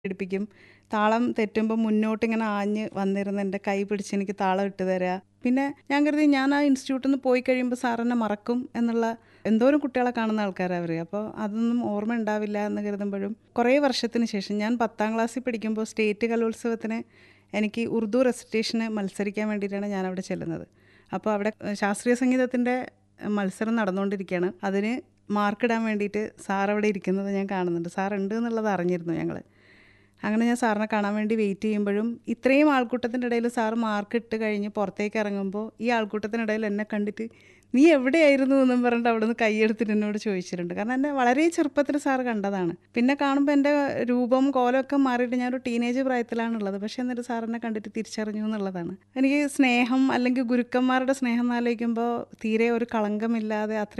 പിടിപ്പിക്കും താളം തെറ്റുമ്പോൾ മുന്നോട്ട് ഇങ്ങനെ ആഞ്ഞ് വന്നിരുന്ന് എൻ്റെ കൈ പിടിച്ച് എനിക്ക് താളം ഇട്ട് തരിക പിന്നെ ഞാൻ കരുതി ഞാൻ ആ ഇൻസ്റ്റിറ്റ്യൂട്ടിൽ നിന്ന് പോയി കഴിയുമ്പോൾ സാറെന്നെ മറക്കും എന്നുള്ള എന്തോരം കുട്ടികളെ കാണുന്ന ആൾക്കാരാണ് അവർ അപ്പോൾ അതൊന്നും ഓർമ്മ ഉണ്ടാവില്ല എന്ന് കരുതുമ്പോഴും കുറേ വർഷത്തിന് ശേഷം ഞാൻ പത്താം ക്ലാസ്സിൽ പഠിക്കുമ്പോൾ സ്റ്റേറ്റ് കലോത്സവത്തിന് എനിക്ക് ഉറുദു റെസിറ്റേഷന് മത്സരിക്കാൻ വേണ്ടിയിട്ടാണ് ഞാൻ അവിടെ ചെല്ലുന്നത് അപ്പോൾ അവിടെ ശാസ്ത്രീയ സംഗീതത്തിൻ്റെ മത്സരം നടന്നുകൊണ്ടിരിക്കുകയാണ് അതിന് മാർക്കിടാൻ വേണ്ടിയിട്ട് സാർ അവിടെ ഇരിക്കുന്നത് ഞാൻ കാണുന്നുണ്ട് സാർ ഉണ്ട് എന്നുള്ളത് അറിഞ്ഞിരുന്നു ഞങ്ങൾ അങ്ങനെ ഞാൻ സാറിനെ കാണാൻ വേണ്ടി വെയിറ്റ് ചെയ്യുമ്പോഴും ഇത്രയും ആൾക്കൂട്ടത്തിൻ്റെ ഇടയിൽ സാർ മാർക്ക് ഇട്ട് കഴിഞ്ഞ് പുറത്തേക്ക് ഇറങ്ങുമ്പോൾ ഈ ആൾക്കൂട്ടത്തിനിടയിൽ എന്നെ കണ്ടിട്ട് നീ എവിടെയായിരുന്നു എന്നും പറഞ്ഞിട്ട് അവിടെ നിന്ന് കൈയെടുത്തിട്ട് എന്നോട് ചോദിച്ചിട്ടുണ്ട് കാരണം എന്നെ വളരെ ചെറുപ്പത്തിൽ സാർ കണ്ടതാണ് പിന്നെ കാണുമ്പോൾ എൻ്റെ രൂപം കോലമൊക്കെ മാറിയിട്ട് ഞാനൊരു ടീനേജ് പ്രായത്തിലാണുള്ളത് പക്ഷേ എന്നിട്ട് സാർ എന്നെ കണ്ടിട്ട് തിരിച്ചറിഞ്ഞു എന്നുള്ളതാണ് എനിക്ക് സ്നേഹം അല്ലെങ്കിൽ ഗുരുക്കന്മാരുടെ സ്നേഹം എന്ന് ആലോചിക്കുമ്പോൾ തീരെ ഒരു കളങ്കമില്ലാതെ അത്ര